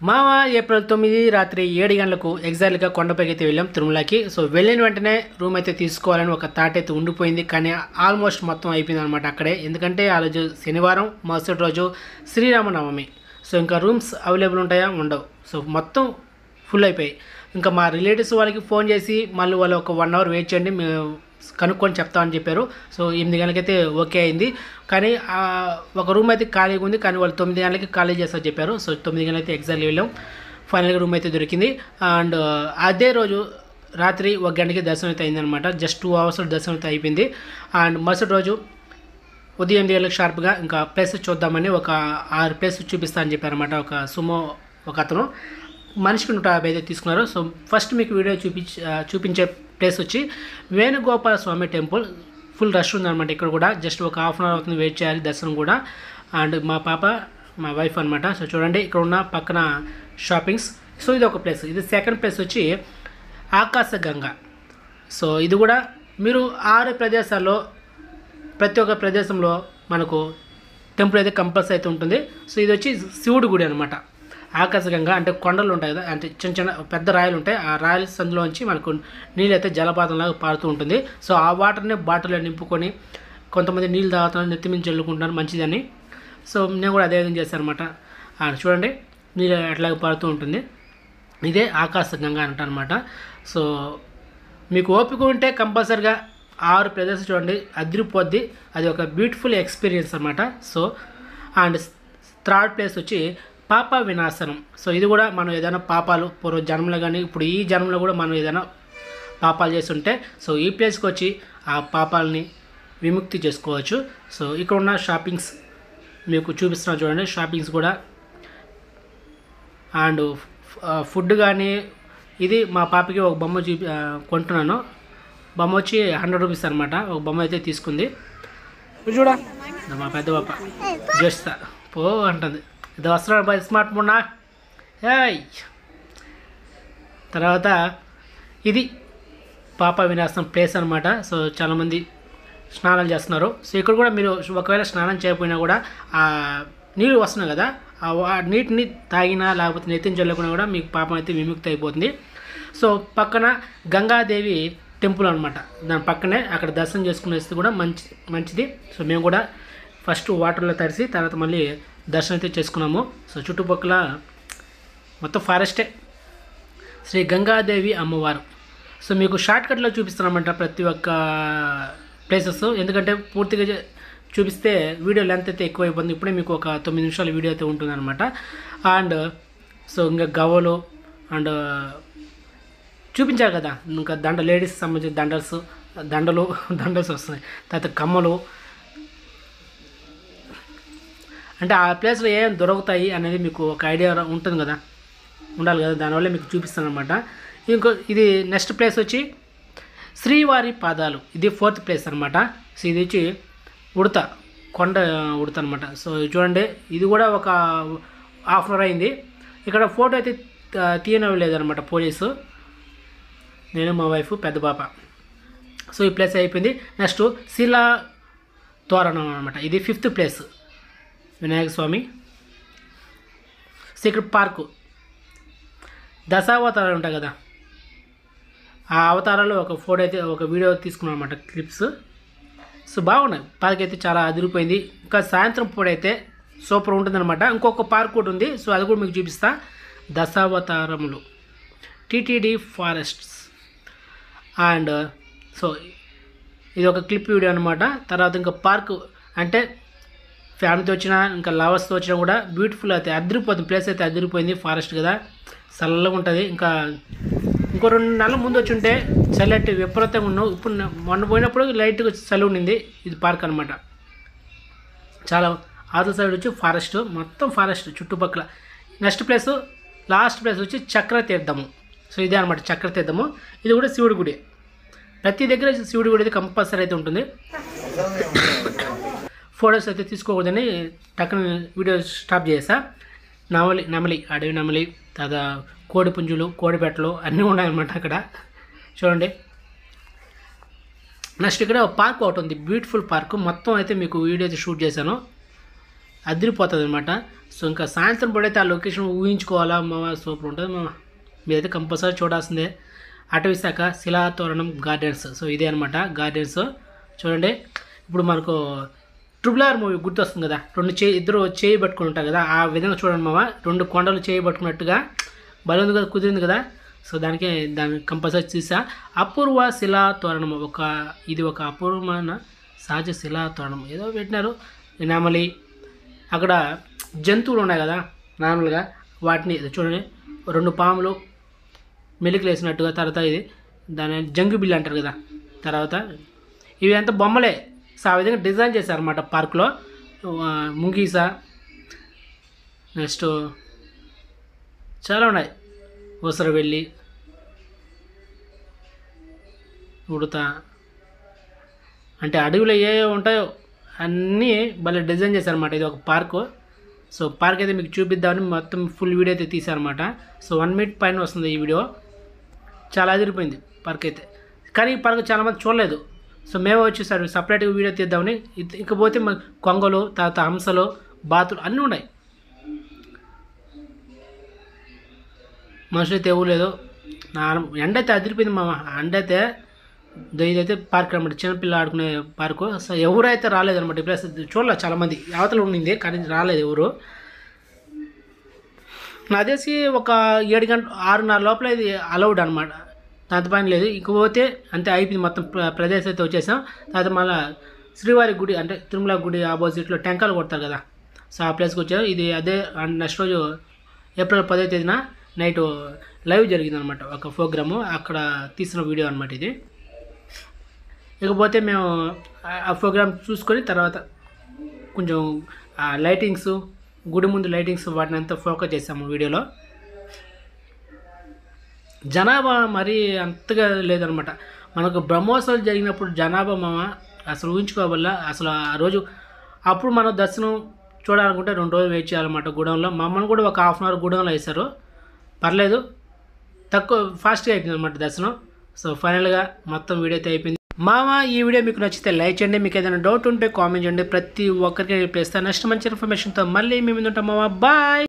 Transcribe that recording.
మామ ఏప్రిల్ తొమ్మిది రాత్రి ఏడు గంటలకు ఎగ్జాక్ట్గా కొండపైకి అయితే వెళ్ళాం తిరుమలకి సో వెళ్ళిన వెంటనే రూమ్ అయితే తీసుకోవాలని ఒక థాట్ అయితే ఉండిపోయింది కానీ ఆల్మోస్ట్ మొత్తం అయిపోయింది అనమాట అక్కడే ఎందుకంటే ఆ రోజు శనివారం మరుసటి రోజు శ్రీరామనవమి సో ఇంకా రూమ్స్ అవైలబుల్ ఉంటాయా ఉండవు సో మొత్తం ఫుల్ అయిపోయాయి ఇంకా మా రిలేటివ్స్ వాళ్ళకి ఫోన్ చేసి మళ్ళీ వాళ్ళు ఒక వన్ అవర్ వెయిట్ చేయండి మేము కనుక్కొని చెప్తామని చెప్పారు సో ఎనిమిది గంటలకైతే ఓకే అయింది కానీ ఆ, ఒక రూమ్ అయితే ఖాళీగా ఉంది కానీ వాళ్ళు తొమ్మిది గంటలకి ఖాళీ చేస్తారు చెప్పారు సో తొమ్మిది గంటలకి ఎగ్జాక్ట్లీ వెళ్ళాం ఫైనల్గా రూమ్ అయితే దొరికింది అండ్ అదే రోజు రాత్రి ఒక గంటకి దర్శనం అయితే అయిందనమాట జస్ట్ టూ అవర్స్ దర్శనం అయితే అయిపోయింది అండ్ మరుసటి రోజు ఉదయం ఎనిమిది గంటలకు షార్ప్గా ఇంకా ప్లేస్ చూద్దామని ఒక ఆరు ప్లేస్ చూపిస్తా అని చెప్పారన్నమాట ఒక సుమో ఒక అతను మనిషికి నూట యాభై అయితే తీసుకున్నారు సో ఫస్ట్ మీకు వీడియో చూపించ ఆ, చూపించే ప్లేస్ వచ్చి Venugopala Swamy temple full rush ఉందన్నమాట ఇక్కడ కూడా జస్ట్ ఒక హాఫ్ అన్ అవర్ అవుతుంది వెయిట్ చేయాలి దర్శనం కూడా అండ్ మా పాప మా వైఫ్ అనమాట సో చూడండి ఇక్కడ ఉన్న పక్కన షాపింగ్స్ సో ఇది ఒక ప్లేస్ ఇది సెకండ్ ప్లేస్ వచ్చి ఆకాశగంగ సో ఇది కూడా మీరు ఆరు ప్రదేశాల్లో ప్రతి ఒక్క ప్రదేశంలో మనకు టెంపుల్ అయితే కంపల్సరీ అయితే ఉంటుంది సో ఇది వచ్చి శివుడి గుడి అనమాట ఆకాశగంగా అంటే కొండలు ఉంటాయి కదా అంటే చిన్న చిన్న పెద్ద రాయలు ఉంటాయి ఆ రాయల సందులోంచి మనకు నీళ్ళు అయితే జలపాతంలాగా పారుతూ ఉంటుంది సో ఆ వాటర్ని బాటిల్లో నింపుకొని కొంతమంది నీళ్ళు తాగుతున్నారు నెత్తి మీద చల్లుకుంటున్నారు మంచిదని సో నేను కూడా అదే విధంగా చేశాను అనమాట చూడండి నీళ్ళు అట్లాగే పారుతూ ఉంటుంది ఇదే ఆకాశగంగా అంటారనమాట సో మీకు ఓపిక ఉంటే కంపల్సరిగా ఆరు ప్రదేశాలు చూడండి అదిరిపోద్ది అది ఒక బ్యూటిఫుల్ ఎక్స్పీరియన్స్ అనమాట సో అండ్ థర్డ్ ప్లేస్ వచ్చి పాప వినాశనం సో ఇది కూడా మనం ఏదైనా పాపాలు పూర్వ జన్మలో కానీ ఇప్పుడు ఈ జన్మలో కూడా మనం ఏదైనా పాపాలు చేస్తుంటే సో ఈ ప్లేస్కి వచ్చి ఆ పాపాలని విముక్తి చేసుకోవచ్చు సో ఇక్కడ ఉన్న షాపింగ్స్ మీకు చూపిస్తున్నా చూడండి షాపింగ్స్ కూడా అండ్ ఫుడ్ కానీ ఇది మా పాపకి ఒక బొమ్మ చూపి ఆ, కొంటున్నాను బొమ్మ వచ్చి హండ్రెడ్ రూపీస్ అనమాట ఒక బొమ్మ అయితే తీసుకుంది ఇది చూడా ఇది మా పెద్ద పాప జోస్తా పో అంటుంది ఇది వస్తున్నాడు బై స్మార్ట్ మొన్నా ఏయ్ తర్వాత ఇది పాప వినాశనం ప్లేస్ అనమాట సో చాలామంది స్నానాలు చేస్తున్నారు సో ఇక్కడ కూడా మీరు ఒకవేళ స్నానం చేయకపోయినా కూడా ఆ నీళ్ళు వస్తున్నాయి కదా ఆ వా- నీటిని తాగినా లేకపోతే నెత్తిని చల్లుకున్నా కూడా మీకు పాపం అయితే విముక్తి అయిపోతుంది సో పక్కన గంగాదేవి టెంపుల్ అనమాట దాని పక్కనే అక్కడ దర్శనం చేసుకుని వస్తే కూడా మంచి మంచిది సో మేము కూడా ఫస్ట్ వాటర్లో తడిసి తర్వాత మళ్ళీ దర్శనం అయితే చేసుకున్నాము సో చుట్టుపక్కల మొత్తం ఫారెస్టే శ్రీ గంగాదేవి అమ్మవారు సో మీకు షార్ట్ కట్లో చూపిస్తున్నామంట ప్రతి ఒక్క ప్లేసెస్ ఎందుకంటే పూర్తిగా చే- చూపిస్తే వీడియో లెంత్ అయితే ఎక్కువ అయిపోతుంది ఇప్పుడే మీకు ఒక తొమ్మిది నిమిషాల వీడియో అయితే ఉంటుందన్నమాట అండ్ సో ఇంకా గవ్వలు అండ్ చూపించారు కదా ఇంకా దండ లేడీస్ సంబంధించిన దండల్స్ దండలు దండల్స్ వస్తున్నాయి తర్వాత కమ్మలు అంటే ఆ ప్లేస్లో ఏం దొరుకుతాయి అనేది మీకు ఒక ఐడియా ఉంటుంది కదా ఉండాలి కదా దానివల్ల మీకు చూపిస్తాను అనమాట ఇంకో ఇది నెక్స్ట్ ప్లేస్ వచ్చి శ్రీవారి పాదాలు ఇది ఫోర్త్ ప్లేస్ అనమాట సో ఇది వచ్చి ఉడత కొండ ఉడత అనమాట సో ఇది చూడండి ఇది కూడా ఒక హాఫ్ అన్ అవర్ అయింది ఇక్కడ ఫోటో అయితే త- తీయనివ్వలేదు అనమాట పోలీసు నేను మా వైఫ్ పెద్ద పాప సో ఈ ప్లేస్ అయిపోయింది నెక్స్ట్ శిలా తోరణం అనమాట ఇది fifth place Vinayaka Swamy secret park దశావతారాలు ఉంటాయి కదా ఆ అవతారాలు ఒక ఫోటో అయితే ఒక వీడియో తీసుకున్నాం అనమాట క్లిప్స్ సో బాగున్నాయి పార్క్ అయితే చాలా అదిరిపోయింది ఇంకా సాయంత్రం పూట అయితే సూపర్ ఉంటుందన్నమాట ఇంకొక పార్క్ కూడా ఉంది సో అది కూడా మీకు చూపిస్తా దశావతారములు టీటీడీ ఫారెస్ట్స్ అండ్ సో ఇది ఒక క్లిప్ వీడియో అనమాట తర్వాత ఇంకా పార్క్ అంటే ఫ్యామిలీతో వచ్చినా ఇంకా లవర్స్తో వచ్చినా కూడా బ్యూటిఫుల్ అయితే అదిరిపోతుంది ప్లేస్ అయితే అదిరిపోయింది ఫారెస్ట్ కదా చల్లగా ఉంటుంది ఇంకా ఇంకో రెండు నెలల ముందు వచ్చి ఉంటే చలి అంటే విపరీతంగా ఉన్నావు ఇప్పుడు న- మొన్న పోయినప్పుడు లైట్గా చలి ఉండింది ఇది పార్క్ అనమాట చాలా ఆదల సైడ్ వచ్చి ఫారెస్ట్ మొత్తం ఫారెస్ట్ చుట్టుపక్కల నెక్స్ట్ ప్లేస్ లాస్ట్ ప్లేస్ వచ్చి చక్రతీర్థము సో ఇదే అనమాట చక్రతీర్థము ఇది కూడా శివుడి గుడి ప్రతి దగ్గర శివుడి గుడి అయితే కంపల్సరీ అయితే ఉంటుంది ఫొటోస్ అయితే తీసుకోకూడదని టక్కన వీడియో స్టాప్ చేసా నవలి నమలి అడవి నమలి తర్వాత కోడి పుంజులు కోడిపెట్టలు అన్నీ ఉన్నాయన్నమాట అక్కడ చూడండి నెక్స్ట్ ఇక్కడ పార్క్ ఒకటి ఉంది బ్యూటిఫుల్ పార్క్ మొత్తం అయితే మీకు వీడియో అయితే షూట్ చేశాను అదిరిపోతుంది అనమాట సో ఇంకా సాయంత్రం పడైతే ఆ లొకేషన్ ఊహించుకోవాలా మామ సూపర్ ఉంటుంది మామ మీరైతే కంపల్సరీ చూడాల్సిందే అటవీ శాఖ శిలాతోరణం గార్డెన్స్ సో ఇదే అనమాట గార్డెన్స్ చూడండి ఇప్పుడు మనకు ట్రిపుల్ ఆర్ మూవీ గుర్తొస్తుంది కదా రెండు చేయి ఇద్దరు చేయి పట్టుకుని ఉంటారు కదా ఆ విధంగా చూడండి మామ రెండు కొండలు చేయి పట్టుకున్నట్టుగా బలం కదా కుదిరింది కదా సో దానికి దాన్ని కంపల్సరీ చూసా అపూర్వ శిలా తోరణం ఒక ఇది ఒక అపూర్వమైన సహజ శిలా తోరణం ఏదో పెట్టినారు నెమలి అక్కడ జంతువులు ఉన్నాయి కదా నార్మల్గా వాటిని ఇది చూడండి రెండు పాములు మెలికలు వేసినట్టుగా తర్వాత ఇది దాని జంగు బిల్లు అంటారు కదా తర్వాత ఇవి అంతా బొమ్మలే సో ఆ విధంగా డిజైన్ చేశారు అనమాట పార్క్లో ముంగీస నెక్స్ట్ చాలా ఉన్నాయి ఊసర వెళ్ళి ఉడత అంటే అడవిలో ఏ ఏ ఉంటాయో అన్నీ భలే డిజైన్ చేశారన్నమాట ఇది ఒక పార్కు సో పార్క్ అయితే మీకు చూపిద్దామని మొత్తం ఫుల్ వీడియో అయితే తీశారనమాట సో వన్ మినిట్ పైన వస్తుంది ఈ వీడియో చాలా అదిరిపోయింది పార్క్ అయితే కానీ ఈ పార్క్ చాలామంది చూడలేదు సో మేము వచ్చేసారు సపరేట్గా వీడియో తీద్దామని ఇక- ఇకపోతే మన కొంగలు తర్వాత హంసలు బాతులు అన్నీ ఉన్నాయి మనుషులు అయితే ఎవరు లేదు నా ఎండ అయితే అదిరిపోయింది మా ఎండ అయితే దో ఇదైతే పార్క్ అనమాట చిన్నపిల్ల ఆడుకునే పార్కు సో ఎవరైతే రాలేదన్నమాట ఇప్పుడు అసలు చూడలే చాలామంది అవతల ఉండింది కానీ రాలేదు ఎవరు నా తెలిసి ఒక ఏడు గంట ఆరున్నర లోపల ఇది అలౌడ్ అనమాట దాంతో పని లేదు ఇకపోతే అంతే అయిపోయింది మొత్తం ప్ర- ప్రదేశం అయితే వచ్చేసాం తర్వాత మళ్ళీ శ్రీవారి గుడి అంటే తిరుమల గుడి ఆపోజిట్లో టెంకాయలు కొడతారు కదా సో ఆ ప్లేస్కి వచ్చాం ఇది అదే నెక్స్ట్ రోజు ఏప్రిల్ పదో తేదీన నైట్ లైవ్ జరిగింది అనమాట ఒక ప్రోగ్రాము అక్కడ తీసిన వీడియో అనమాట ఇది ఇకపోతే మేము ఆ- ఆ ప్రోగ్రామ్ చూసుకొని తర్వాత కొంచెం ఆ లైటింగ్స్ గుడి ముందు లైటింగ్స్ వాటిని అంతా ఫోకస్ చేసాము వీడియోలో జనాభా మరీ అంతగా లేదనమాట మనకు బ్రహ్మోత్సవాలు జరిగినప్పుడు జనాభా మామ అసలు ఊహించుకోవల్ల అసలు ఆ రోజు అప్పుడు మనం దర్శనం చూడాలనుకుంటే రెండు రోజులు వెయిట్ చేయాలన్నమాట గుడంలో మమ్మల్ని కూడా ఒక హాఫ్ అన్ అవర్ గుడంలో వేశారు పర్లేదు తక్కువ ఫాస్ట్గా అయిపోయింది అనమాట దర్శనం సో ఫైనల్గా మొత్తం వీడియో అయితే అయిపోయింది మామ ఈ వీడియో మీకు నచ్చితే లైక్ చేయండి మీకు ఏదైనా డౌట్ ఉంటే కామెంట్ చేయండి ప్రతి ఒక్కరికి రిప్లై ఇస్తాను నెక్స్ట్ మంచి ఇన్ఫర్మేషన్తో మళ్ళీ మీ ముందు ఉంటాం మామ బాయ్